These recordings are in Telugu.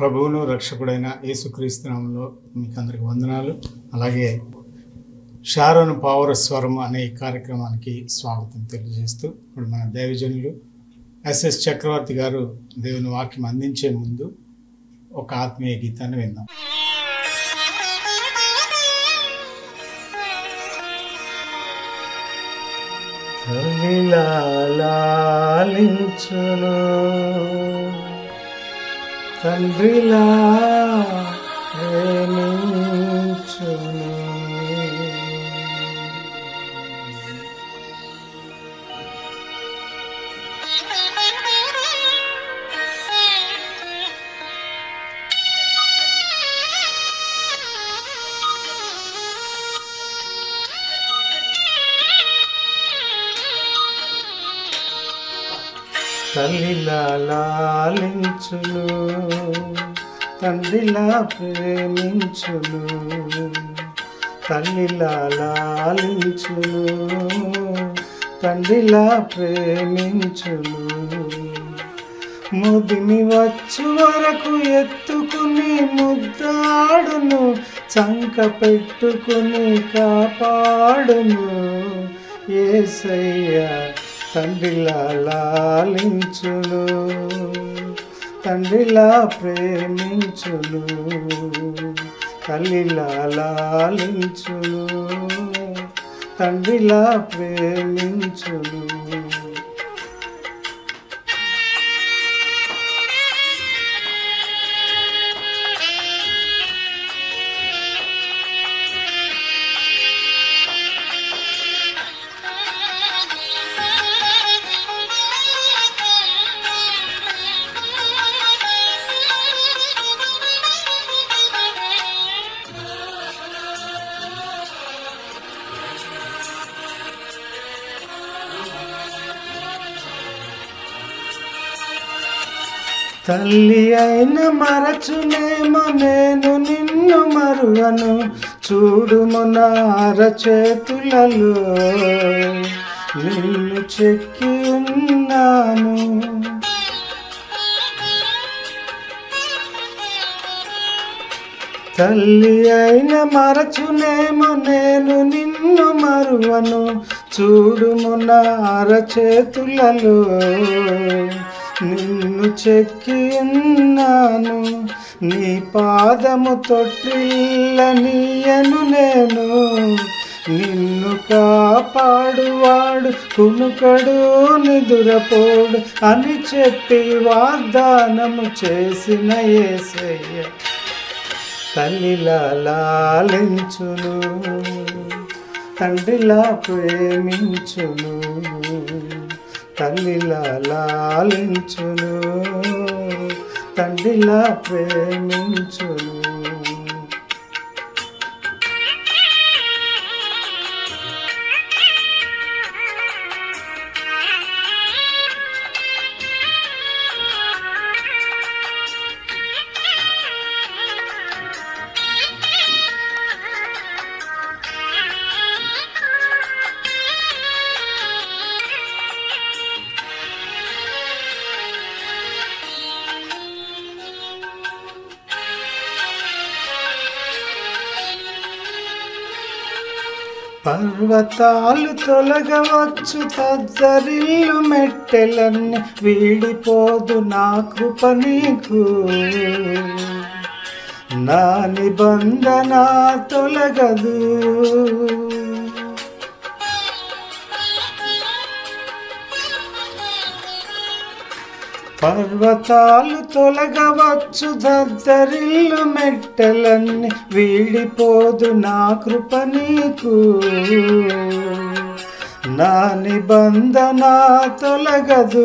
ప్రభువును రక్షకుడైన యేసుక్రీస్తు నామంలో మీకు అందరికి వందనాలు అలాగే షారోన్ పావర స్వరం అనే ఈ కార్యక్రమానికి స్వాగతం తెలియజేస్తూ ఇప్పుడు మన దైవజనులు ఎస్ఎస్ చక్రవర్తి గారు దేవుని వాక్యం అందించే ముందు ఒక ఆత్మీయ గీతాన్ని విందాం తల్లిలాలించును తండ్రిలా ప్రేమించును తల్లిలా లాలించును తండ్రిలా ప్రేమించును తల్లిలా లాలించును తండ్రిలా ప్రేమించును ముదిమి వచ్చు వరకు ఎత్తుకుని ముద్దాడును చంక పెట్టుకుని కాపాడును ఏసయ్య తండ్రిలా లాలించును తండ్రిలా ప్రేమించును తల్లిలా లాలించును తండ్రిలా ప్రేమించును తల్లి అయిన మరచునేమో నేను నిన్ను మరువను చూడుము నా అరచేతులలో నిన్ను చెక్కి ఉన్నాను తల్లి అయిన మరచునేమో నేను నిన్ను మరువను చూడుము నా అరచేతులలో నిన్ను చెక్కి ఉన్నాను నీ పాదము తొట్టిల్లనీయను నేను నిన్ను కాపాడువాడు కునుకడు నిదురపోడు అని చెప్పి వాగ్దానము చేసిన ఏసయ్య తల్లిలా లాలించును తండ్రిలా ప్రేమించును తల్లిలా లాలించును తండ్రిలా ప్రేమించును పర్వతాలు తొలగవచ్చు తద్దరిల్లు మెట్టెలన్నీ వీడిపోదు నా కృప నీకు నా నిబంధన తొలగదు పర్వతాలు తొలగవచ్చు దద్దరిల్లు మెట్టలన్నీ వీడిపోదు నా కృప నీకు నా నిబంధన తొలగదు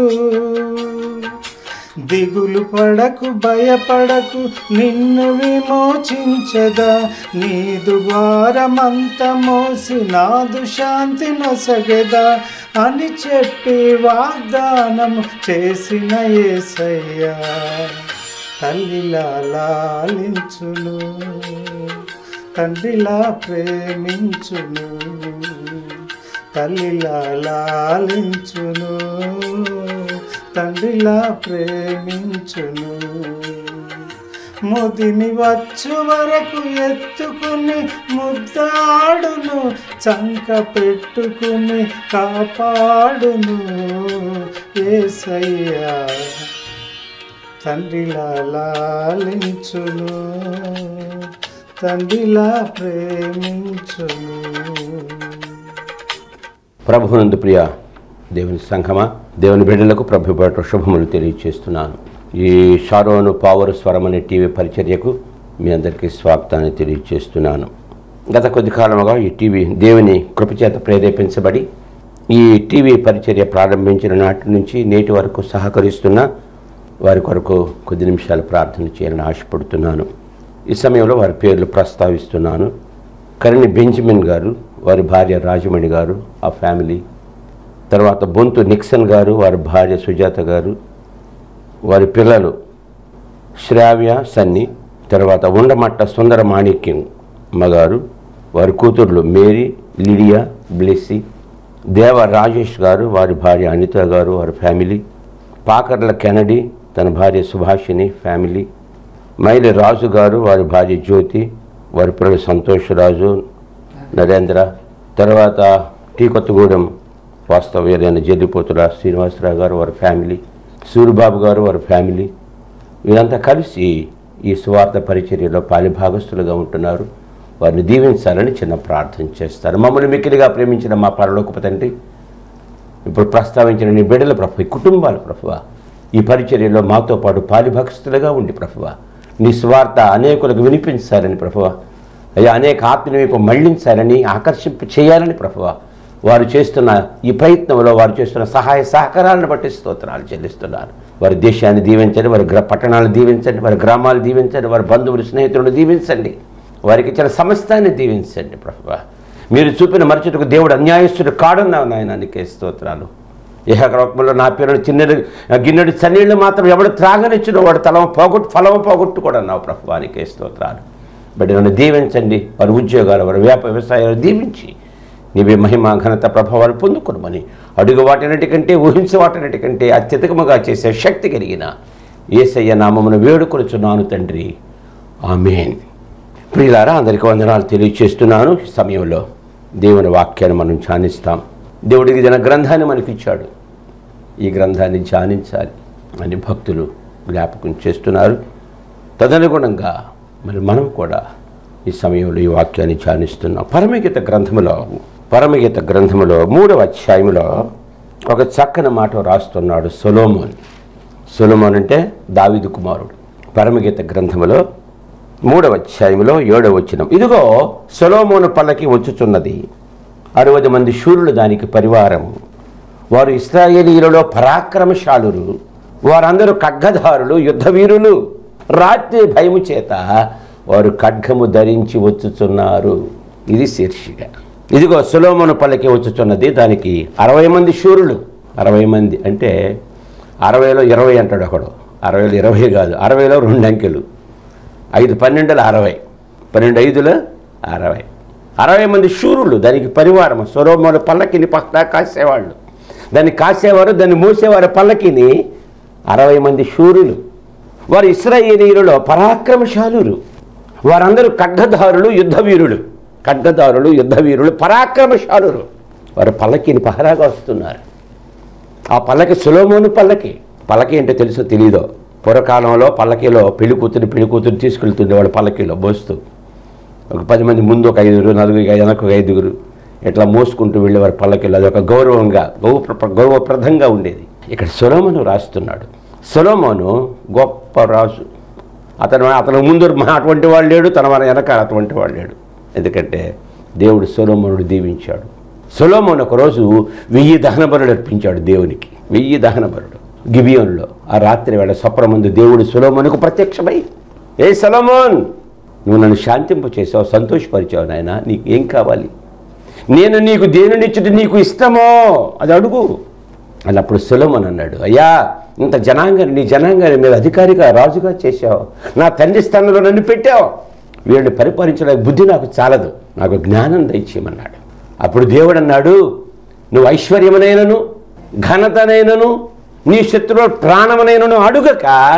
దిగులు పడకు భయపడకు నిన్ను విమోచించదా నీదు భారమంత మోసి నాదు శాంతి నొసగదా అని చెప్పి వాగ్దానము చేసిన ఏసయ్యా తల్లిలా లాలించును తండ్రిలా ప్రేమించును తల్లిలా లాలించును తండ్రిలా ప్రేమించును ముదిమి వచ్చు వరకు ఎత్తుకుని ముద్దాడును చంక పెట్టుకుని కాపాడును ఏసయ్యా తండ్రిలా లాలించును తండ్రిలా ప్రేమించును ప్రభునందు ప్రియ దేవుని సంఘమా దేవుని బిడ్డలకు ప్రభు పేట శుభములు తెలియజేస్తున్నాను ఈ షారోను పావరు స్వరం అనే టీవీ పరిచర్యకు మీ అందరికీ స్వాగతాన్ని తెలియజేస్తున్నాను గత కొద్ది కాలముగా ఈ టీవీ దేవుని కృపచేత ప్రేరేపించబడి ఈ టీవీ పరిచర్య ప్రారంభించిన నాటి నుంచి నేటి వరకు సహకరిస్తున్న వారి కొరకు కొద్ది నిమిషాలు ప్రార్థన చేయాలని ఆశపడుతున్నాను ఈ సమయంలో వారి పేర్లు ప్రస్తావిస్తున్నాను కరణి బెంజమిన్ గారు వారి భార్య రాజమణి గారు ఆ ఫ్యామిలీ తర్వాత బొంతు నిక్సన్ గారు వారి భార్య సుజాత గారు వారి పిల్లలు శ్రావ్య సన్ని తర్వాత ఉండమట్ట సుందర మాణిక్యం అమ్మగారు వారి కూతుర్లు మేరీ లిడియా బ్లెస్సి దేవ రాజేష్ గారు వారి భార్య అనిత గారు వారి ఫ్యామిలీ పాకర్ల కెనడీ తన భార్య సుభాషిణి ఫ్యామిలీ మైలి రాజు గారు వారి భార్య జ్యోతి వారి పిల్లలు సంతోష్ రాజు నరేంద్ర తర్వాత టీ కొత్తగూడెం వాస్తవ్యులైన జల్లిపోతుల శ్రీనివాసరావు గారు వారి ఫ్యామిలీ సూరిబాబు గారు వారి ఫ్యామిలీ వీరంతా కలిసి ఈ సువార్త పరిచర్యలో పాలిభాగస్తులుగా ఉంటున్నారు వారిని దీవించాలని చిన్న ప్రార్థన చేస్తారు మమ్మల్ని మిక్కిలిగా ప్రేమించిన మా పరలోకపు తండ్రి ఇప్పుడు ప్రస్తావించిన నీ బిడ్డల ప్రభు ఈ కుటుంబాల ప్రభువ ఈ పరిచర్యలో మాతో పాటు పాలిభక్తులుగా ఉండి ప్రభువ నీ స్వార్థ అనేకులకు వినిపించాలని ప్రభువ అయ్యా అనేక ఆత్మని వైపు మళ్లించాలని ఆకర్షింప చేయాలని ప్రభువ వారు చేస్తున్న ఈ ప్రయత్నంలో వారు చేస్తున్న సహాయ సహకారాలను బట్టి స్తోత్రాలు చెల్లిస్తున్నారు వారి దేశాన్ని దీవించండి వారి గ్ర పట్టణాలను దీవించండి వారి గ్రామాలు దీవించండి వారి బంధువులు స్నేహితులను దీవించండి వారికి ఇచ్చిన సమస్తాన్ని దీవించండి ప్రభువ మీరు చూపిన మరచుటకు దేవుడు అన్యాయస్తుడు కాడన్నావు నాయన నీకే స్తోత్రాలు ఇహక్రమంలో నా పిల్లలు చిన్నడు గిన్నెడు చన్నీళ్ళు మాత్రం ఎవడు త్రాగనిచ్చిన వాడు తలం పోగొట్టు ఫలం పోగొట్టుకోడు అన్నావు ప్రభువానికే స్తోత్రాలు బట్ నన్ను దీవించండి వారి ఉద్యోగాలు వారి వ్యాప వ్యవసాయాలు దీవించి నీవే మహిమ ఘనత ప్రభావాలు పొందుకునమని అడుగు వాటినటికంటే ఊహించే వాటినటికంటే అత్యధికముగా చేసే శక్తి కలిగిన ఏసయ్య నామమును వేడుకొనుచున్నాను తండ్రి ఆమెన్ ప్రియులారా అందరికీ వందనాలు తెలియచేస్తున్నాను ఈ సమయంలో దేవుని వాక్యాన్ని మనం ధ్యానిస్తాం దేవుడికి జన గ్రంథాన్ని మనకిచ్చాడు ఈ గ్రంథాన్ని ధ్యానించాలి అని భక్తులు జ్ఞాపకం చేస్తున్నారు తదనుగుణంగా మరి మనం కూడా ఈ సమయంలో ఈ వాక్యాన్ని ధ్యానిస్తున్నాం పరమగీత గ్రంథములో పరమగీత గ్రంథములో మూడవ అధ్యాయంలో ఒక చక్కని మాట రాస్తున్నాడు సొలోమోన్ సొలోమోన్ అంటే దావిదు కుమారుడు పరమగీత గ్రంథములో మూడవ అధ్యాయంలో ఏడవ వచనం ఇదిగో సొలోమోను పల్లకి వచ్చుచున్నది అరవది మంది శూరులు దానికి పరివారం వారు ఇస్రాయేలీలలో పరాక్రమశాలురు వారందరూ ఖడ్గధారులు యుద్ధవీరులు రాత్రి భయము చేత వారు ఖడ్గము ధరించి వచ్చుచున్నారు ఇది శీర్షిక ఇదిగో సులోమోను పల్లకి వచ్చుచున్నది దానికి అరవై మంది శూరులు అరవై మంది అంటే అరవైలో ఇరవై అంటాడు ఒకడు అరవైలో ఇరవై కాదు అరవైలో రెండు అంకెలు ఐదు పన్నెండుల అరవై పన్నెండు ఐదుల అరవై అరవై మంది శూరులు దానికి పరివారం సొరోమోల పల్లకిని పక్కన కాసేవాళ్ళు దాన్ని కాసేవారు దాన్ని మోసేవారు పల్లకిని అరవై మంది శూరులు వారు ఇస్రాయేలీలలో పరాక్రమశాలురు వారందరూ ఖడ్గదారులు యుద్ధవీరులు ఖడ్గదారులు యుద్ధవీరులు పరాక్రమశాలురు వారు పల్లకిని పహరాగా వస్తున్నారు ఆ పల్లకి సులోమోను పల్లకి పల్లకి ఏంటో తెలుసో తెలీదో పూర్వకాలంలో పల్లకిలో పెళ్లి కూతురు పెళ్లి కూతురు తీసుకెళ్తుండే వాళ్ళు పల్లకిలో మోస్తూ ఒక పది మంది ముందు ఒక ఐదుగురు నలుగురు వెనక ఒక ఐదుగురు ఇట్లా మోసుకుంటూ వెళ్ళేవారు పల్లకిలో అది ఒక గౌరవంగా గౌరవ గౌరవప్రదంగా ఉండేది ఇక్కడ సొలోమోను రాస్తున్నాడు సొలోమోను గొప్ప రాజు అతను అతను ముందు మా అటువంటి వాడు లేడు తన మన వెనక అటువంటి వాడు లేడు ఎందుకంటే దేవుడు సొలోమోనుడు దీవించాడు సొలోమోన్ ఒకరోజు వెయ్యి దహన బలుడు అర్పించాడు దేవునికి వెయ్యి దహన బలుడు గిబియోన్లో ఆ రాత్రి వేళ స్వప్న ముందు దేవుడు సొలోమోనుకు ప్రత్యక్షమై ఏ సొలోమోన్ నువ్వు నన్ను శాంతింపు చేసావు సంతోషపరిచావు నాయన నీకు ఏం కావాలి నేను నీకు దేనినిచ్చుట నీకు ఇష్టమో అది అడుగు అని అప్పుడు సులమన్ అన్నాడు అయ్యా ఇంత జనాంగాన్ని నీ జనాంగాన్ని మీద అధికారిగా రాజుగా చేశావు నా తండ్రి స్థానంలో నన్ను పెట్టావు వీడిని పరిపాలించడానికి బుద్ధి నాకు చాలదు నాకు జ్ఞానం దయచేయమన్నాడు అప్పుడు దేవుడు అన్నాడు నువ్వు ఐశ్వర్యమునైనను ఘనతనైనను నీ శత్రువుల ప్రాణమునైనను అడుగక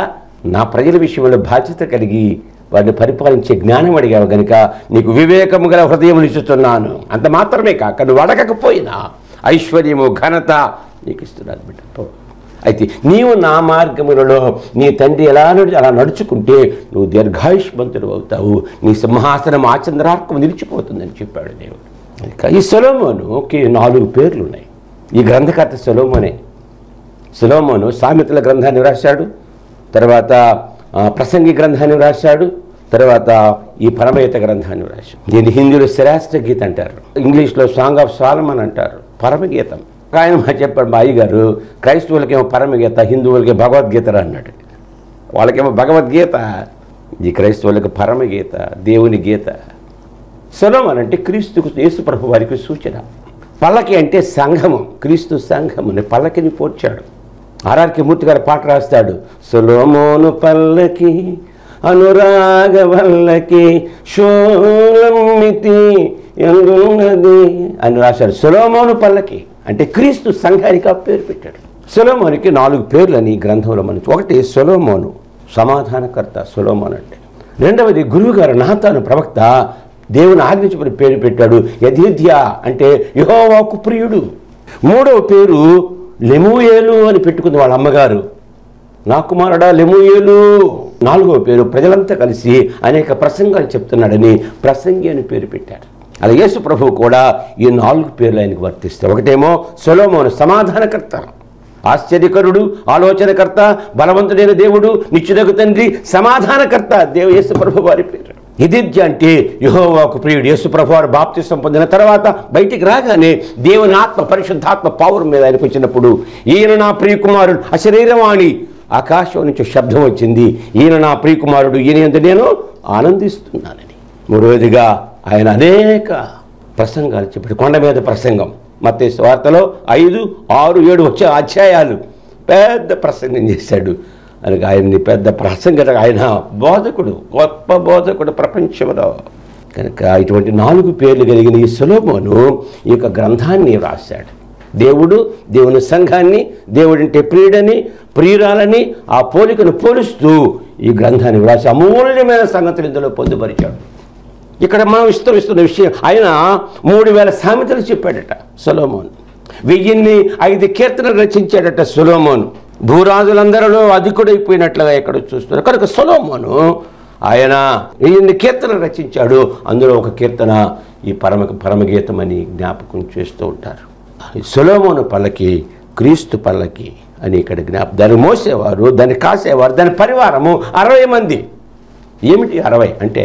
నా ప్రజల విషయంలో బాధ్యత కలిగి వారిని పరిపాలించే జ్ఞానం అడిగావు గనుక నీకు వివేకము గల హృదయం ఇస్తున్నాను అంత మాత్రమే కాక నువ్వు అడగకపోయినా ఐశ్వర్యము ఘనత నీకు ఇస్తున్నాను బిడ్డ పో. అయితే నీవు నా మార్గములలో నీ తండ్రి ఎలా నడు అలా నడుచుకుంటే నువ్వు దీర్ఘాయుష్మంతుడు అవుతావు నీ సింహాసనం ఆచంద్రార్కం నిలిచిపోతుందని చెప్పాడు దేవుడు ఇక ఈ సొలోమోనుకి నాలుగు పేర్లు ఉన్నాయి ఈ గ్రంథకర్త సొలోమోనే సులోమోను సామెతల గ్రంథాన్ని రాశాడు తర్వాత ఆ, ప్రసంగి గ్రంథాన్ని రాశాడు తర్వాత ఈ పరమగీత గ్రంథాన్ని రాశాడు దీన్ని హిందీలో శ్రేష్ఠ గీత అంటారు ఇంగ్లీష్లో సాంగ్ ఆఫ్ సాలమన్ అంటారు పరమగీతం ఆయన మా చెప్పాడు మా అయ్యగారు క్రైస్తవులకేమో పరమగీత హిందువులకి భగవద్గీత అన్నాడు వాళ్ళకేమో భగవద్గీత ఈ క్రైస్తవులకు పరమగీత దేవుని గీత సొలోమన్ అంటే క్రీస్తుకు యేసు ప్రభు వారికి సూచన పల్లకి అంటే సంఘము క్రీస్తు సంఘముని పల్లకిని పోర్చాడు ఆర్ఆర్కి మూర్తి గారు పాట రాస్తాడు సొలోమోను పల్లకి అనురాగ వల్లకి షోలమ్మితి ఎందున్నది అని రాశాడు సొలోమోను పల్లకి అంటే క్రీస్తు సంఘానికి ఆ పేరు పెట్టాడు సొలోమోనికి నాలుగు పేర్లు అని ఈ గ్రంథంలో మనం ఒకటి సొలోమోను సమాధానకర్త సొలోమోన్ అంటే రెండవది గురువుగారు నాతాను ప్రవక్త దేవుని ఆజ్ఞించబడి పేరు పెట్టాడు యధిధ్య అంటే యహోవాకు ప్రియుడు మూడవ పేరు లెమూయేలు అని పెట్టుకుంది వాళ్ళ అమ్మగారు నా కుమారుడా లెమూయేలు నాలుగవ పేరు ప్రజలంతా కలిసి అనేక ప్రసంగాలు చెప్తున్నాడని ప్రసంగి అని పేరు పెట్టారు అలా యేసు ప్రభువు కూడా ఈ నాలుగు పేర్లు ఆయనకు వర్తిస్తాయి ఒకటేమో సొలోమోను సమాధానకర్త ఆశ్చర్యకరుడు ఆలోచనకర్త బలవంతుడైన దేవుడు నిత్యుదగు తండ్రి సమాధానకర్త దేవ యేసు ప్రభు వారి పేరు ఇదిద్య అంటే యహోవాకు ప్రియుడు యేసు ప్రభు వారు బాప్తిసం పొందిన తర్వాత బయటికి రాగానే దేవుని ఆత్మ పరిశుద్ధాత్మ పౌరం మీద ఆయనకు వచ్చినప్పుడు ఈయన నా ప్రియకుమారుడు అశరీరవాణి ఆకాశం నుంచి శబ్దం వచ్చింది ఈయన నా ప్రియకుమారుడు ఈయన ఎందు నేను ఆనందిస్తున్నానని మూడవదిగా ఆయన అనేక ప్రసంగాలు చెప్పాడు కొండ మీద ప్రసంగం మత్తే వార్తలో ఐదు ఆరు ఏడు వచ్చే అధ్యాయాలు పెద్ద ప్రసంగం చేశాడు అనగా ఆయన్ని పెద్ద ప్రసంగ ఆయన బోధకుడు గొప్ప బోధకుడు ప్రపంచంలో కనుక ఇటువంటి నాలుగు పేర్లు కలిగిన ఈ సులోమోను ఈ యొక్క గ్రంథాన్ని రాశాడు దేవుడు దేవుని సంఘాన్ని దేవుడింటే ప్రియుడని ప్రియురాలని ఆ పోలికను పోలుస్తూ ఈ గ్రంథాన్ని వ్రాసి అమూల్యమైన సంగతులు ఇందులో పొందుపరిచాడు ఇక్కడ మనం విస్తరిస్తున్న విషయం ఆయన మూడు వేల సామెతలు చెప్పాడట సొలోమోన్ వెయ్యిన్ని ఐదు కీర్తనలు రచించాడట సొలోమోన్ భూరాజులందరిలో అధికుడైపోయినట్లుగా ఇక్కడ చూస్తున్నారు కనుక సొలోమోను ఆయన వెయ్యిన్ని కీర్తనలు రచించాడు అందులో ఒక కీర్తన ఈ పరమ పరమగీతం అని జ్ఞాపకం చేస్తూ ఉంటారు ఈ సొలోమోను పల్లకి క్రీస్తు పల్లకి అని ఇక్కడ జ్ఞాప దాన్ని మోసేవారు దాన్ని కాసేవారు దాని పరివారము అరవై మంది ఏమిటి అరవై అంటే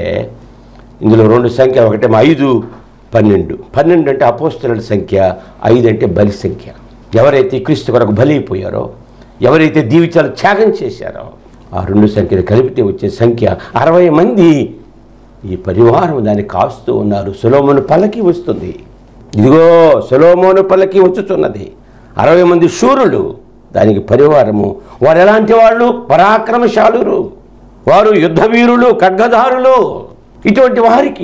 ఇందులో రెండు సంఖ్య ఒకటేమో ఐదు పన్నెండు పన్నెండు అంటే అపోస్తుల సంఖ్య ఐదు అంటే బలి సంఖ్య ఎవరైతే క్రీస్తు కొరకు బలి అయిపోయారో ఎవరైతే దీవిచాలు త్యాగం చేశారో ఆ రెండు సంఖ్యలు కలిపితే వచ్చే సంఖ్య అరవై మంది ఈ పరివారం దాన్ని కాస్తూ ఉన్నారు సులోమోను పల్లకి వస్తుంది ఇదిగో సులోమోను పల్లకి వచ్చుచున్నది అరవై మంది శూరులు దానికి పరివారము వారు ఎలాంటి వాళ్ళు పరాక్రమశాలురు వారు యుద్ధవీరులు ఖడ్గదారులు ఇటువంటి వారికి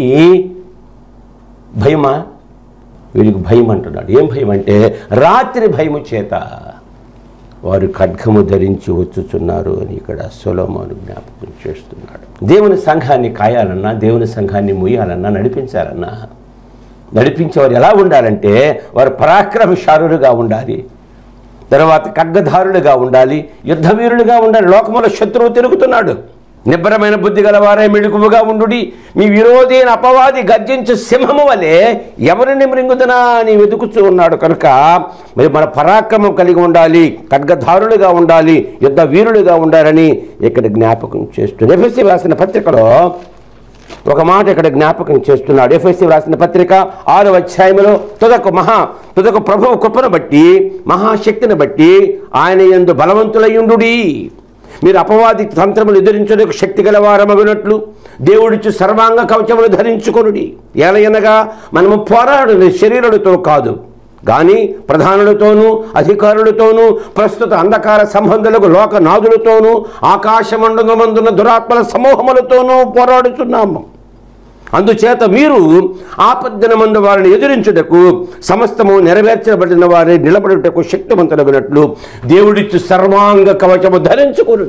భయమా వీళ్ళకి భయం అంటున్నాడు ఏం భయం అంటే రాత్రి భయము చేత వారు ఖడ్గము ధరించి వచ్చుచున్నారు అని ఇక్కడ సొలోమోను జ్ఞాపకం చేస్తున్నాడు దేవుని సంఘాన్ని కాయాలన్నా దేవుని సంఘాన్ని ముయ్యాలన్నా నడిపించాలన్నా నడిపించేవారు ఎలా ఉండాలంటే వారు పరాక్రమశారులుగా ఉండాలి తర్వాత ఖడ్గధారులుగా ఉండాలి యుద్ధవీరులుగా ఉండాలి లోకములో శత్రువు తిరుగుతున్నాడు నిబ్బరమైన బుద్ధి గలవారే మెడుకువగా ఉండుడి మీ విరోధి అయిన అపవాది గర్జించు సింహము వలె ఎవరిని మృంగుదనా అని వెతుకుతూ ఉన్నాడు కనుక మరి మన పరాక్రమం కలిగి ఉండాలి ఖడ్గధారులుగా ఉండాలి యుద్ధ వీరులుగా ఉండాలని ఇక్కడ జ్ఞాపకం చేస్తుంది ఎఫ్ఎస్సి రాసిన పత్రికలో ఒక మాట ఇక్కడ జ్ఞాపకం చేస్తున్నాడు ఎఫ్ఎస్సి రాసిన పత్రిక ఆరో అధ్యాయంలో తుదకు మహా తుదకు ప్రభువు కృపను బట్టి మహాశక్తిని బట్టి ఆయన ఎందు బలవంతులయ్యుండుడి మీరు అపవాది తంత్రములు ఎదిరించడానికి శక్తి గలవారమగినట్లు దేవుడిచ్చు సర్వాంగ కవచములు ధరించుకొనుడి ఎలయనగా మనము పోరాడు శరీరులతో కాదు కానీ ప్రధానులతోనూ అధికారులతోనూ ప్రస్తుత అంధకార సంబంధులకు లోకనాథులతోనూ ఆకాశమండలమందున్న దురాత్మల సమూహములతోనూ పోరాడుతున్నాము అందుచేత మీరు ఆపద్దిన మందు వారిని ఎదిరించుటకు సమస్తము నెరవేర్చబడిన వారి నిలబడుటకు శక్తివంతులగినట్లు దేవుడిచ్చు సర్వాంగ కవచము ధరించుకుని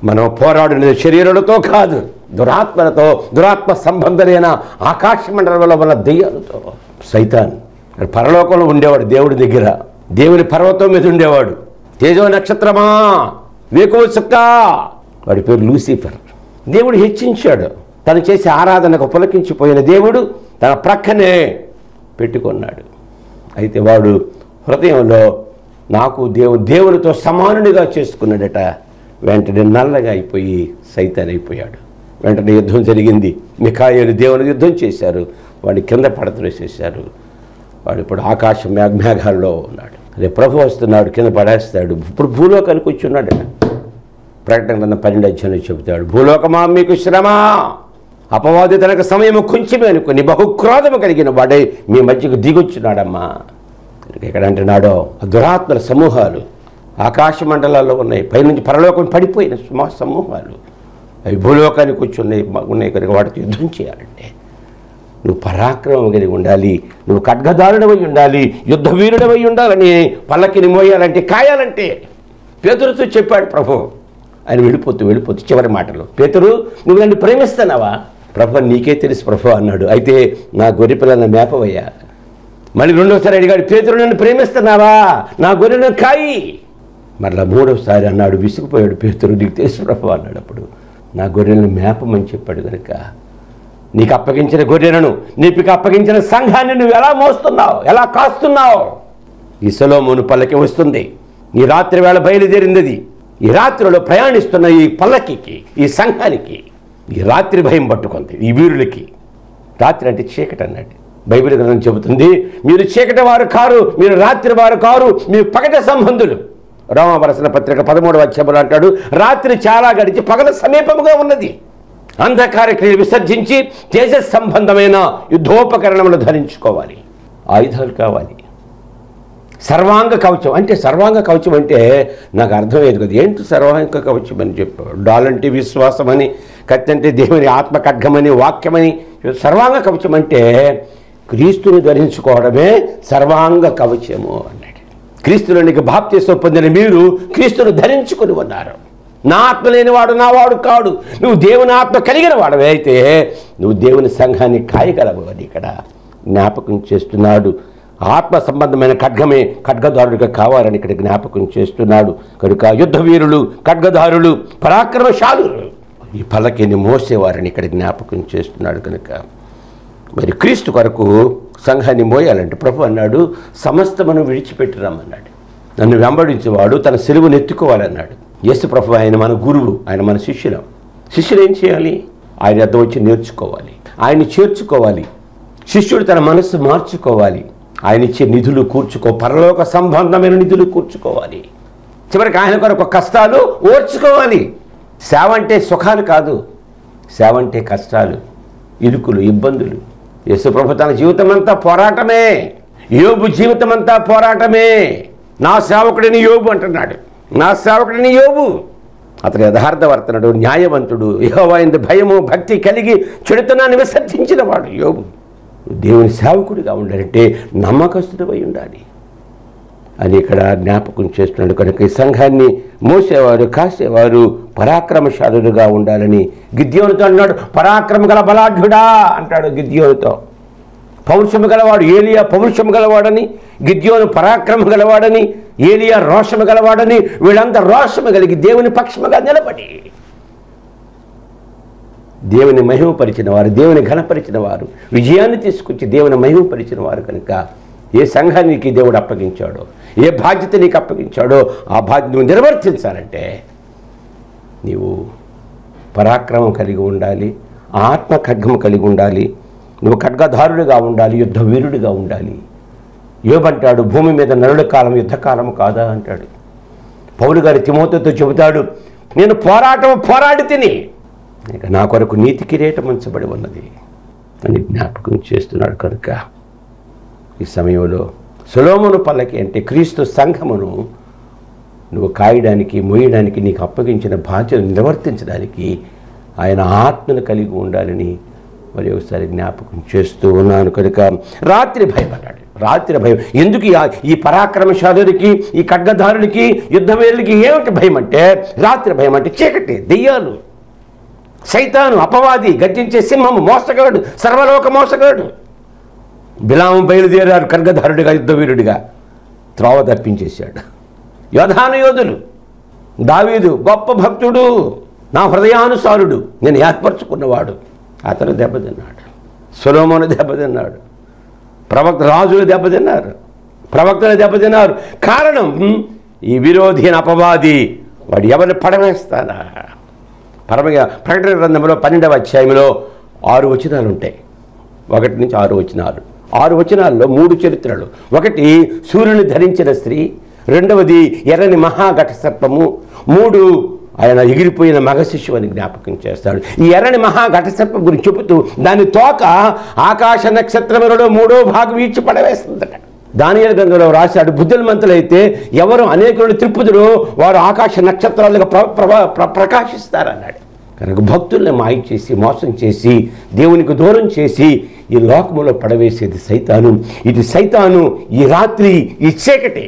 మనం పోరాడినది శరీరాలతో కాదు దురాత్మలతో దురాత్మ సంబంధమైన ఆకాశ మండలంలో ఉన్న దెయ్యాలతో సైతాన్ పరలోకంలో ఉండేవాడు దేవుడి దగ్గర దేవుని పర్వతం మీద ఉండేవాడు తేజో నక్షత్రమా వేకువ చుక్క వాడి పేరు లూసిఫర్ దేవుడు హెచ్చించాడు తను చేసే ఆరాధనకు పులకించిపోయిన దేవుడు తన ప్రక్కనే పెట్టుకున్నాడు అయితే వాడు హృదయంలో నాకు దేవు దేవునితో సమానునిగా చేసుకున్నాడట వెంటనే నల్లగా అయిపోయి సైతాన్ అయిపోయాడు వెంటనే యుద్ధం జరిగింది మికాయలు దేవుని యుద్ధం చేశారు వాడిని కింద పడతవేసేశారు వాడు ఇప్పుడు ఆకాశ మేఘ మేఘాల్లో ఉన్నాడు అదే ప్రభు వస్తున్నాడు కింద పడేస్తాడు ఇప్పుడు భూలోకానికి వచ్చి ఉన్నాడు ప్రకటన గ్రంథం పన్నెండు అధ్యాయంలో చెబుతాడు భూలోకమా మీకు శ్రమ అపవాది తనకు సమయం కొంచెమే అనుకుని బహుక్రోధము కలిగిన వాడే మీ మధ్యకు దిగొచ్చున్నాడమ్మా ఇక్కడ అంటున్నాడో ఆ దురాత్మల సమూహాలు ఆకాశ మండలాల్లో ఉన్నాయి పైనుంచి పరలోకం పడిపోయిన సుమా సమూహాలు అవి భూలోకానికి వచ్చి ఉన్నాయి ఉన్నాయి కనుక వాటితో యుద్ధం చేయాలంటే నువ్వు పరాక్రమం కలిగి ఉండాలి నువ్వు ఖడ్గదారుడవై ఉండాలి యుద్ధ వీరుడవై ఉండాలని పల్లకిని మోయాలంటే కాయాలంటే పేతురుతో చెప్పాడు ప్రభు ఆయన వెళ్ళిపోతూ వెళ్ళిపోతూ చివరి మాటలు పేతురు నువ్వు నన్ను ప్రేమిస్తున్నావా ప్రభు నీకే తెలుసు ప్రభు అన్నాడు అయితే నా గొర్రె పిల్లల మేపవయ్యా మళ్ళీ రెండోసారి అడిగాడు పేతురు నన్ను ప్రేమిస్తున్నావా నా గొర్రెను కాయి మరలా మూడోసారి అన్నాడు విసిగిపోయాడు పేతురు నీకు తెలుసు ప్రభు అన్నాడు అప్పుడు నా గొర్రెలను మేపమని చెప్పాడు కనుక నీకు అప్పగించిన గొర్రెలను నీకు అప్పగించిన సంఘాన్ని నువ్వు ఎలా మోస్తున్నావు ఎలా కాస్తున్నావు ఈ సొలోమును పల్లకి వస్తుంది ఈ రాత్రి వేళ బయలుదేరింది అది. ఈ రాత్రిలో ప్రయాణిస్తున్న ఈ పల్లకికి ఈ సంఘానికి ఈ రాత్రి భయం పట్టుకుంది ఈ వీరులకి రాత్రి అంటే చీకటి అన్నట్టు బైబిల్ గ్రంథం చెబుతుంది మీరు చీకటి వారు కారు మీరు రాత్రి వారు కారు మీరు పగట సంబంధులు రామవరసన పత్రిక పదమూడవ అధ్యాయంలో అంటాడు రాత్రి చాలా గడిచి పగల సమీపముగా ఉన్నది అంధకార క్రియలు విసర్జించి తేజ సంబంధమైన యుద్ధోపకరణములు ధరించుకోవాలి ఆయుధాలు కావాలి సర్వాంగ కవచం అంటే సర్వాంగ కవచం అంటే నాకు అర్థమయ్యేది కదా ఏంటి సర్వాంగ కవచం అని చెప్పాడు డాల్ అంటే విశ్వాసం అని కత్తి అంటే దేవుని ఆత్మ ఖడ్గమని వాక్యమని సర్వాంగ కవచం అంటే క్రీస్తుని ధరించుకోవడమే సర్వాంగ కవచము అన్నాడు క్రీస్తులోనికి బాప్తీసం పొందిన మీరు క్రీస్తును ధరించుకొని ఉన్నారు నా ఆత్మ లేనివాడు నా వాడు కాడు నువ్వు దేవుని ఆత్మ కలిగిన వాడవే అయితే నువ్వు దేవుని సంఘాన్ని కాయగలవు అని ఇక్కడ జ్ఞాపకం చేస్తున్నాడు ఆత్మ సంబంధమైన ఖడ్గమే ఖడ్గదారుడిగా కావాలని ఇక్కడ జ్ఞాపకం చేస్తున్నాడు కనుక యుద్ధ వీరులు ఖడ్గదారులు పరాక్రమశాలులు ఈ పల్లకిని మోసేవారని ఇక్కడ జ్ఞాపకం చేస్తున్నాడు కనుక మరి క్రీస్తు కొరకు సంఘాన్ని మోయాలంటే ప్రభు అన్నాడు సమస్తమును విడిచిపెట్టిరామన్నాడు నన్ను వెంబడించేవాడు తన సెలువును ఎత్తుకోవాలన్నాడు యేసు ప్రభు ఆయన మన గురువు ఆయన మన శిష్యులం శిష్యులు ఏం చేయాలి ఆయన వద్ద వచ్చి నేర్చుకోవాలి ఆయన్ని చేర్చుకోవాలి శిష్యుడు తన మనస్సు మార్చుకోవాలి ఆయన ఇచ్చే నిధులు కూర్చుకో పరలోక సంబంధమైన నిధులు కూర్చుకోవాలి చివరికి ఆయన కొరకు కష్టాలు ఓర్చుకోవాలి సేవ అంటే సుఖాలు కాదు సేవ అంటే కష్టాలు ఇరుకులు ఇబ్బందులు యేసుప్రభు తన జీవితం అంతా పోరాటమే యోబు జీవితం అంతా పోరాటమే నా సేవకుడిని యోబు అంటున్నాడు నా సేవకుడిని యోబు అతను యథార్థవర్తనుడు న్యాయవంతుడు యెహోవాయందు భయము భక్తి కలిగి చెడుతనాన్ని విసర్జించిన వాడు యోబు దేవుని సేవకుడిగా ఉండాలంటే నమ్మకస్తుడిపై ఉండాలి అని ఇక్కడ జ్ఞాపకం చేస్తున్నాడు కనుక ఈ సంఘాన్ని మోసేవారు కాసేవారు పరాక్రమశాలులుగా ఉండాలని గిద్యోనితో అన్నాడు పరాక్రమ గల బలాఢ్యుడా అంటాడు గిద్యోనితో పౌరుషము గలవాడు ఏలియా పౌరుషము గలవాడని గిద్యోను పరాక్రమ గలవాడని ఏలియా రోషము గలవాడని వీళ్ళంతా రోషము కలిగి దేవుని పక్షముగా నిలబడి దేవుని మహిమపరిచిన వారు దేవుని ఘనపరిచిన వారు విజయాన్ని తీసుకొచ్చి దేవుని మహిమపరిచిన వారు కనుక ఏ సంఘానికి దేవుడు అప్పగించాడో ఏ బాధ్యత నీకు అప్పగించాడో ఆ బాధ్యత నువ్వు నిర్వర్తించాలంటే నీవు పరాక్రమం కలిగి ఉండాలి ఆత్మ ఖడ్గము కలిగి ఉండాలి నువ్వు ఖడ్గధారుడిగా ఉండాలి యుద్ధ వీరుడిగా ఉండాలి యోబంటాడు భూమి మీద నరుల కాలం యుద్ధకాలం కాదా అంటాడు పౌలు గారి తిమోతితో చెబుతాడు నేను పోరాటం పోరాడి తిని ఇక నా కొరకు నీతి కిరీటం ఉంచబడి ఉన్నది అని జ్ఞాపకం చేస్తున్నాడు కనుక ఈ సమయంలో సులోమును పల్లకి అంటే క్రీస్తు సంఘమును నువ్వు కాయడానికి మోయడానికి నీకు అప్పగించిన బాధ్యత నిర్వర్తించడానికి ఆయన ఆత్మను కలిగి ఉండాలని మరి ఒకసారి జ్ఞాపకం చేస్తూ ఉన్నాను కనుక రాత్రి భయపడ్డాడు రాత్రి భయం ఎందుకు ఈ- ఈ పరాక్రమశాలుడికి ఈ ఖడ్గధారుడికి యుద్ధవేరుడికి ఏమిటి భయం అంటే రాత్రి భయం అంటే చీకటి దెయ్యాలు సైతాను అపవాది గర్జించే సింహము మోసగాడు సర్వలోక మోసగాడు బిలాము బయలుదేరారు ఖడ్గధారుడిగా యుద్ధవీరుడిగా త్రోవ తప్పించేశాడు యోధాను యోధులు దావీదు గొప్ప భక్తుడు నా హృదయానుసారుడు నేను ఏర్పరచుకున్నవాడు అతను దెబ్బతిన్నాడు సులోమోను దెబ్బతిన్నాడు ప్రవక్త రాజులు దెబ్బతిన్నారు ప్రవక్తలు దెబ్బతిన్నారు కారణం ఈ విరోధి అయిన అపవాది వాడు ఎవరిని పడవేస్తానా పరమగా ప్రకటన గ్రంథంలో పన్నెండవ అధ్యాయంలో ఆరు వచనాలు ఉంటాయి ఒకటి నుంచి ఆరు వచనాలు ఆరు వచనాల్లో మూడు చరిత్రలు ఒకటి సూర్యుని ధరించిన స్త్రీ రెండవది ఎర్రని మహాఘట సర్పము మూడు ఆయన ఎగిరిపోయిన మగ శిశువు అని జ్ఞాపకం చేస్తాడు ఈ ఎర్రని మహాఘట సర్పం గురించి చెబుతూ దాని తోక ఆకాశ నక్షత్రములలో మూడో భాగం ఈడ్చి పడవేస్తుందట దానియల గ్రంథంలో రాశాడు బుద్ధిమంతులైతే ఎవరు అనేకులను త్రిప్పుదురో వారు ఆకాశ నక్షత్రాలుగా ప్ర ప్ర- ప్ర- ప్రకాశిస్తారన్నాడు కనుక భక్తుల్ని మాయ చేసి మోసం చేసి దేవునికి దూరం చేసి ఈ లోకములో పడవేసేది సైతాను ఇది సైతాను ఈ రాత్రి ఈ చీకటి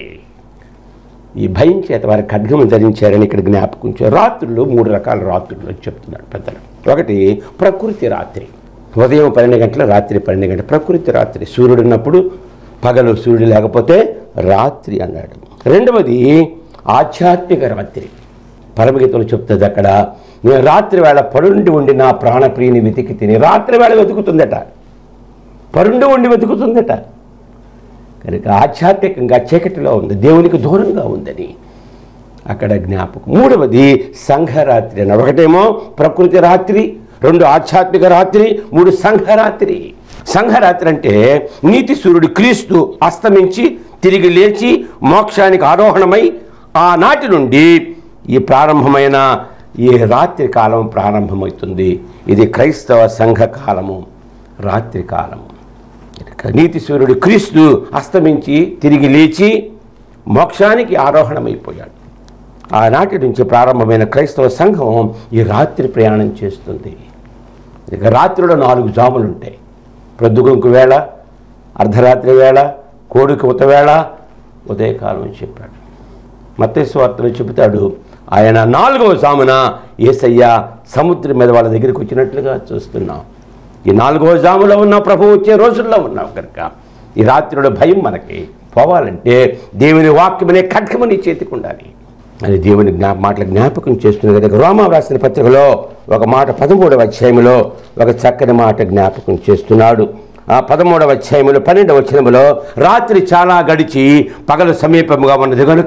ఈ భయం చేత వారి ఖడ్గము ధరించారని ఇక్కడ జ్ఞాపకం ఉంచారు రాత్రులు మూడు రకాల రాత్రులు అని చెప్తున్నాడు పెద్దలు ఒకటి ప్రకృతి రాత్రి ఉదయం పన్నెండు గంటల రాత్రి పన్నెండు గంటల ప్రకృతి రాత్రి సూర్యుడు ఉన్నప్పుడు పగలు సూర్యుడు లేకపోతే రాత్రి అన్నాడు రెండవది ఆధ్యాత్మిక రాత్రి పరమగీతలు చెప్తుంది అక్కడ నేను రాత్రి వేళ పరుండి ఉండి నా ప్రాణప్రియుని వెతికి తిని రాత్రి వేళ వెతుకుతుందట పరుండి ఉండి వెతుకుతుందట కనుక ఆధ్యాత్మికంగా చీకటిలో ఉంది దేవునికి దూరంగా ఉందని అక్కడ జ్ఞాపకం మూడవది సంఘరాత్రి అని ఒకటేమో ప్రకృతి రాత్రి రెండు ఆధ్యాత్మిక రాత్రి మూడు సంఘరాత్రి సంఘరాత్రి అంటే నీతి సూర్యుడు క్రీస్తు అస్తమించి తిరిగి లేచి మోక్షానికి ఆరోహణమై ఆనాటి నుండి ఈ ప్రారంభమైన ఈ రాత్రి కాలం ప్రారంభమవుతుంది ఇది క్రైస్తవ సంఘ కాలము రాత్రి కాలము నీతి సూర్యుడు క్రీస్తు అస్తమించి తిరిగి లేచి మోక్షానికి ఆరోహణమైపోయాడు ఆనాటి నుంచి ప్రారంభమైన క్రైస్తవ సంఘం ఈ రాత్రి ప్రయాణం చేస్తుంది ఇక రాత్రిలో నాలుగు జాములు ఉంటాయి ప్రొద్దుగుంకు వేళ అర్ధరాత్రి వేళ కోడికి ఉత వేళ ఉదయకాలం అని చెప్పాడు మత్తేశ్వార్తలు చెబుతాడు ఆయన నాలుగవ జామున ఏసయ్య సముద్రం మీద వాళ్ళ దగ్గరికి వచ్చినట్లుగా చూస్తున్నాం ఈ నాలుగవ జాములో ఉన్న ప్రభు వచ్చే రోజుల్లో ఉన్నాం కనుక ఈ రాత్రిలో భయం మనకి పోవాలంటే దేవుని వాక్యమనే ఖడ్గము నీ చేతికి ఉండాలి అని దేవుని జ్ఞా మాటల జ్ఞాపకం చేస్తున్న కనుక రోమా రాసిన పత్రికలో ఒక మాట పదమూడవ అధ్యాయంలో ఒక చక్కని మాట జ్ఞాపకం చేస్తున్నాడు ఆ పదమూడవ అధ్యాయంలో పన్నెండవ వచనములో రాత్రి చాలా గడిచి పగలు సమీపముగా ఉన్నది కనుక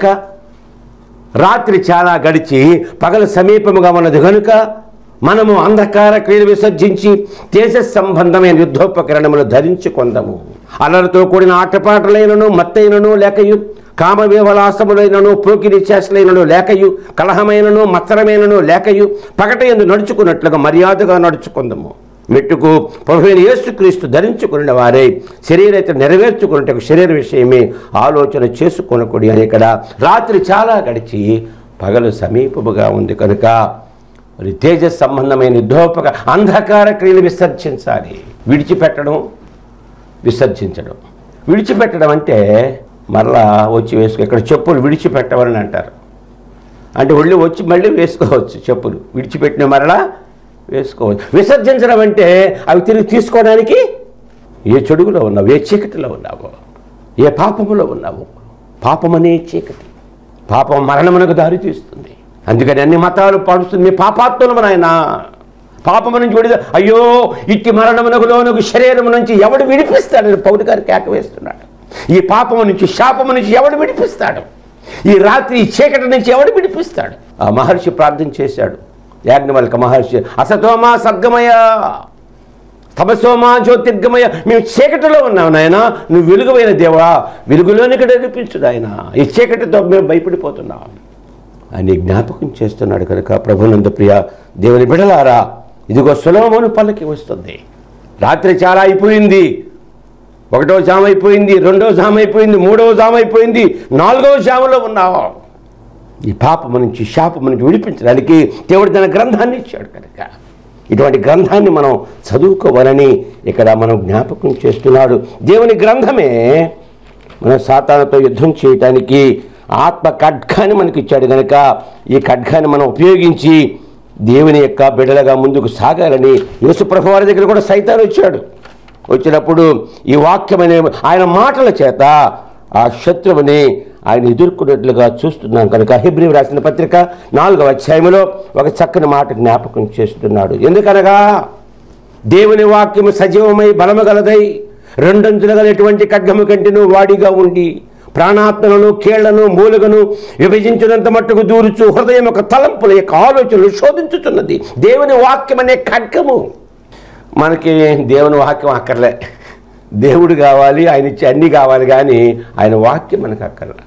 రాత్రి చాలా గడిచి పగలు సమీపముగా ఉన్నది కనుక మనము అంధకార క్రియలు విసర్జించి తేజ సంబంధమైన యుద్ధోపకరణములు ధరించుకొందము అలలతో కూడిన ఆటపాటలైనను మత్తైనను లేకయు కామ వివలాసములైనను పోకిరి చేసలైనను లేకయు కలహమైనను మత్సరమైనను లేకయు పగట ఎందు నడుచుకున్నట్లుగా మర్యాదగా నడుచుకుందము మెట్టుకు ప్రభువైన యేసుక్రీస్తు ధరించుకున్న వారే శరీరైతే నెరవేర్చుకున్నట్టు శరీర విషయమే ఆలోచన చేసుకొనకూడి అని ఇక్కడ రాత్రి చాలా గడిచి పగలు సమీపముగా ఉంది కనుక మరి తేజ సంబంధమైన యుద్ధోపక అంధకార క్రియలు విసర్జించాలి విడిచిపెట్టడం విసర్జించడం విడిచిపెట్టడం అంటే మరలా వచ్చి వేసుకో ఇక్కడ చెప్పులు విడిచిపెట్టవని అంటారు అంటే ఒళ్ళు వచ్చి మళ్ళీ వేసుకోవచ్చు చెప్పులు విడిచిపెట్టిన మరలా వేసుకోవచ్చు విసర్జించడం అంటే అవి తిరిగి తీసుకోవడానికి ఏ చెడుగులో ఉన్నావు ఏ చీకటిలో ఉన్నావు ఏ పాపములో ఉన్నావు పాపమనే చీకటి పాపం మరణమునకు దారి తీస్తుంది అందుకని అన్ని మతాలు పాడుస్తుంది మీ పాపాత్మలము నాయన పాపము నుంచి విడుదల అయ్యో ఇట్టి మరణమునకు లోనకు శరీరము నుంచి ఎవడు విడిపిస్తాడు పౌరు గారు కేక వేస్తున్నాడు ఈ పాపము నుంచి శాపము నుంచి ఎవడు విడిపిస్తాడు ఈ రాత్రి ఈ చీకటి నుంచి ఎవడు విడిపిస్తాడు ఆ మహర్షి ప్రార్థన చేశాడు యాజ్ఞవల్క మహర్షి అసతోమా సద్గమయ తపసోమా జ్యోతిర్గమయ మేము చీకటిలో ఉన్నాం నాయన నువ్వు వెలుగువైన దేవా వెలుగులోనికి నడిపించుడు ఆయన ఈ చీకటితో మేము భయపడిపోతున్నాం అని జ్ఞాపకం చేస్తున్నాడు కనుక ప్రభునంద ప్రియ దేవుని బిడలారా ఇదిగో సులభమును పల్లకి వస్తుంది రాత్రి చాలా అయిపోయింది ఒకటో జామ అయిపోయింది రెండో జామ అయిపోయింది మూడవ జామ అయిపోయింది నాలుగవ జామలో ఉన్నావు ఈ పాపము నుంచి శాపము నుంచి విడిపించడానికి దేవుడు తన గ్రంథాన్ని ఇచ్చాడు కనుక ఇటువంటి గ్రంథాన్ని మనం చదువుకోవాలని ఇక్కడ మనం జ్ఞాపకం చేస్తున్నాడు దేవుని గ్రంథమే మన సాతానుతో యుద్ధం చేయటానికి ఆత్మ ఖడ్గాన్ని మనకి ఇచ్చాడు కనుక ఈ ఖడ్గాన్ని మనం ఉపయోగించి దేవుని యొక్క బిడ్డలుగా ముందుకు సాగాలని యేసుప్రభు వారి దగ్గర కూడా సైతాన్ వచ్చాడు వచ్చినప్పుడు ఈ వాక్యం అనే ఆయన మాటల చేత ఆ శత్రువుని ఆయన ఎదుర్కొన్నట్లుగా చూస్తున్నాం కనుక హిబ్రి రాసిన పత్రిక నాలుగవ అధ్యాయంలో ఒక చక్కని మాట జ్ఞాపకం చేస్తున్నాడు ఎందుకనగా దేవుని వాక్యము సజీవమై బలము గలదై రెండంచులు గలటువంటి ఖడ్గము కంటెను వాడిగా ఉండి ప్రాణాత్మలను కీళ్లను మూలుగను విభజించినంత మట్టుకు దూరుచు హృదయం యొక్క తలంపుల యొక్క ఆలోచనలు శోధించుతున్నది దేవుని వాక్యం అనే ఖడ్గము మనకి దేవుని వాక్యం అక్కర్లే దేవుడు కావాలి ఆయన ఇచ్చే అన్నీ కావాలి కానీ ఆయన వాక్యం మనకు అక్కర్లే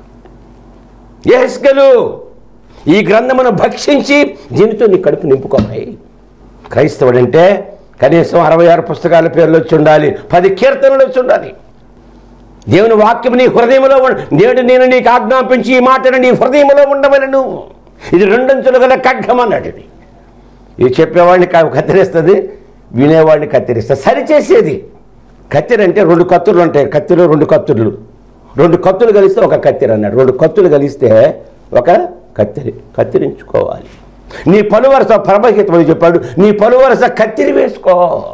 ఏస్కలు ఈ గ్రంథమును భక్షించి దీనితో నీ కడుపు నింపుకోవాలి క్రైస్తవుడంటే కనీసం అరవై ఆరు పుస్తకాల పేర్లు వచ్చి ఉండాలి పది కీర్తనలు వచ్చి ఉండాలి దేవుని వాక్యం నీ హృదయంలో ఉండ- నేడు నేను నీకు ఆజ్ఞాపించి ఈ మాటను నీ హృదయంలో ఉండమని నువ్వు ఇది రెండంచులు గల ఖడ్గం అన్నాడు ఇది ఇది చెప్పేవాడిని క- కత్తిరిస్తుంది వినేవాడిని కత్తిరిస్తుంది సరిచేసేది కత్తిరి అంటే రెండు కత్తులు ఉంటాయి కత్తిలో రెండు కత్తులు రెండు కత్తులు కలిస్తే ఒక కత్తిరి అన్నాడు రెండు కత్తులు కలిస్తే ఒక కత్తిరి కత్తిరించుకోవాలి నీ పలువరస పరమహితమని చెప్పాడు నీ పలువరస కత్తిరి వేసుకో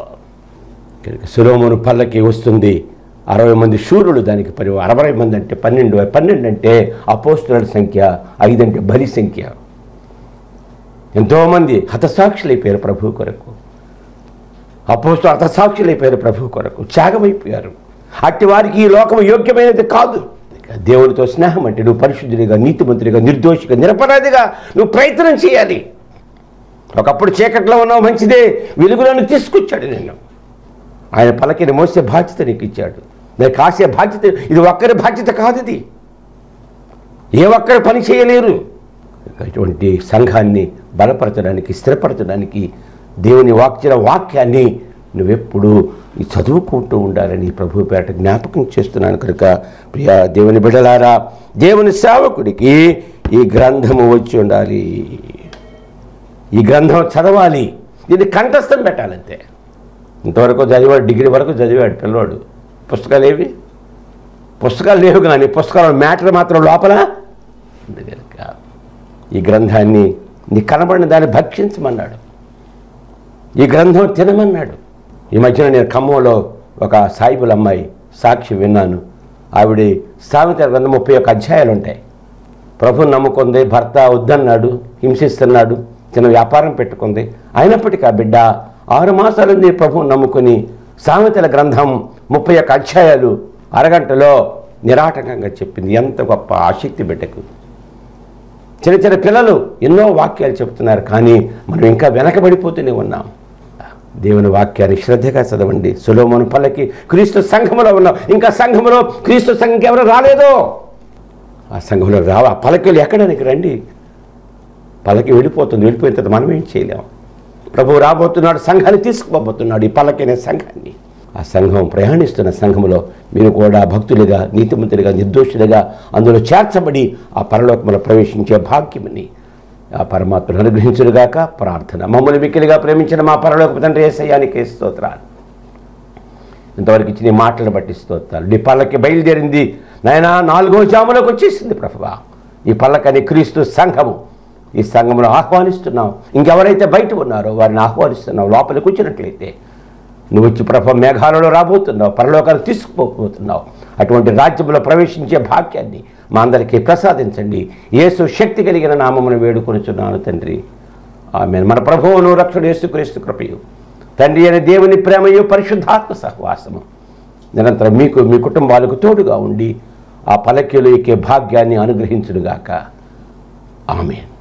కనుక సులోమును పల్లకి వస్తుంది అరవై మంది శూరులు దానికి పరి అరవై మంది అంటే పన్నెండు పన్నెండు అంటే అపోస్తుల సంఖ్య ఐదు అంటే బలి సంఖ్య ఎంతోమంది హతసాక్షులైపోయారు ప్రభు కొరకు అపోస్తలు హతసాక్షులైపోయారు ప్రభు కొరకు త్యాగమైపోయారు అట్టి వారికి ఈ లోకం యోగ్యమైనది కాదు దేవునితో స్నేహం అంటే నువ్వు పరిశుద్ధుడిగా నీతిమంతుడిగా నిర్దోషిగా నిరపరాధిగా నువ్వు ప్రయత్నం చేయాలి ఒకప్పుడు చీకట్లో ఉన్నావు మంచిదే వెలుగులను తీసుకొచ్చాడు నిన్ను ఆయన పలకిని మోసే బాధ్యత నీకు ఇచ్చాడు నేను కాసే బాధ్యత ఇది ఒక్కరి బాధ్యత కాదు ఇది ఏ ఒక్కరు పని చేయలేరు అటువంటి సంఘాన్ని బలపరచడానికి స్థిరపరచడానికి దేవుని వాక్చిన వాక్యాన్ని నువ్వెప్పుడు ఈ చదువుకుంటూ ఉండాలని ప్రభు పేట జ్ఞాపకం చేస్తున్నాను కనుక ప్రియా దేవుని బిడలారా దేవుని సేవకుడికి ఈ గ్రంథము వచ్చి ఉండాలి ఈ గ్రంథం చదవాలి దీన్ని కంఠస్థం పెట్టాలంతే ఇంతవరకు చదివాడు డిగ్రీ వరకు చదివాడు పిల్లవాడు పుస్తకాలు ఏవి పుస్తకాలు లేవు కానీ పుస్తకాల మ్యాటర్ మాత్రం లోపల ఉంది కనుక ఈ గ్రంథాన్ని నీ కనబడిన దాన్ని భక్షించమన్నాడు ఈ గ్రంథం తినమన్నాడు ఈ మధ్యన నేను ఖమ్మంలో ఒక సాయిబుల అమ్మాయి సాక్షి విన్నాను ఆవిడ సామెత గ్రంథం ముప్పై ఒక్క అధ్యాయాలు ఉంటాయి ప్రభుని నమ్ముకుంది భర్త వద్దన్నాడు హింసిస్తున్నాడు చిన్న వ్యాపారం పెట్టుకుంది అయినప్పటికీ ఆ బిడ్డ ఆరు మాసాల నుండి ప్రభువుని నమ్ముకుని సామెతల గ్రంథం ముప్పై ఒక్క అధ్యాయాలు అరగంటలో నిరాటకంగా చెప్పింది ఎంత గొప్ప ఆసక్తి బిడ్డకు చిన్న చిన్న పిల్లలు ఎన్నో వాక్యాలు చెప్తున్నారు కానీ మనం ఇంకా వెనకబడిపోతూనే ఉన్నాం దేవుని వాక్యాన్ని శ్రద్ధగా చదవండి సులోమోను పల్లకి క్రీస్తు సంఘములో ఉన్నాం ఇంకా సంఘములో క్రీస్తు సంఘం ఎవరు రాలేదో ఆ సంఘంలో రావు ఆ పలకలు ఎక్కడానికి రండి పలకి వెళ్ళిపోతుంది వెళ్ళిపోయిన తర్వాత మనం ఏం చేయలేం ప్రభు రాబోతున్నాడు సంఘాన్ని తీసుకుపోబోతున్నాడు ఈ పలకనే సంఘాన్ని ఆ సంఘం ప్రయాణిస్తున్న సంఘములో మీరు కూడా భక్తులుగా నీతిమంతులుగా నిర్దోషులుగా అందులో చేర్చబడి ఆ పరలోకములో ప్రవేశించే భాగ్యమని ఆ పరమాత్మను అనుగ్రహించుడుగాక ప్రార్థన మమ్మల్ని మిక్కిలిగా ప్రేమించిన మా పరలోక తండ్రి ఏసయ్యానికి స్తోత్రాలు ఇంతవరకు ఇచ్చిన ఈ మాటలను బట్టి స్తోత్రాలు నీ పల్లకి బయలుదేరింది నాయన నాలుగో జాములోకి వచ్చేసింది ప్రభా ఈ పల్లకని క్రీస్తు సంఘము ఈ సంఘమును ఆహ్వానిస్తున్నావు ఇంకెవరైతే బయట ఉన్నారో వారిని ఆహ్వానిస్తున్నావు లోపలికి వచ్చినట్లయితే నువ్వు వచ్చి ప్రభ మేఘాలలో రాబోతున్నావు పరలోకానికి తీసుకుపోతున్నావు అటువంటి రాజ్యంలో ప్రవేశించే భాగ్యాన్ని మా అందరికీ ప్రసాదించండి యేసు శక్తి కలిగిన నామమును వేడుకొనుచున్నాను తండ్రి ఆమె మన ప్రభువును రక్షణ యేసుక్రీస్తు కృపయు తండ్రి అయిన దేవుని ప్రేమయు పరిశుద్ధాత్మ సహవాసము నిరంతరం మీకు మీ కుటుంబాలకు తోడుగా ఉండి ఆ పలకీలు ఎక్కే భాగ్యాన్ని అనుగ్రహించుడుగాక ఆమెన్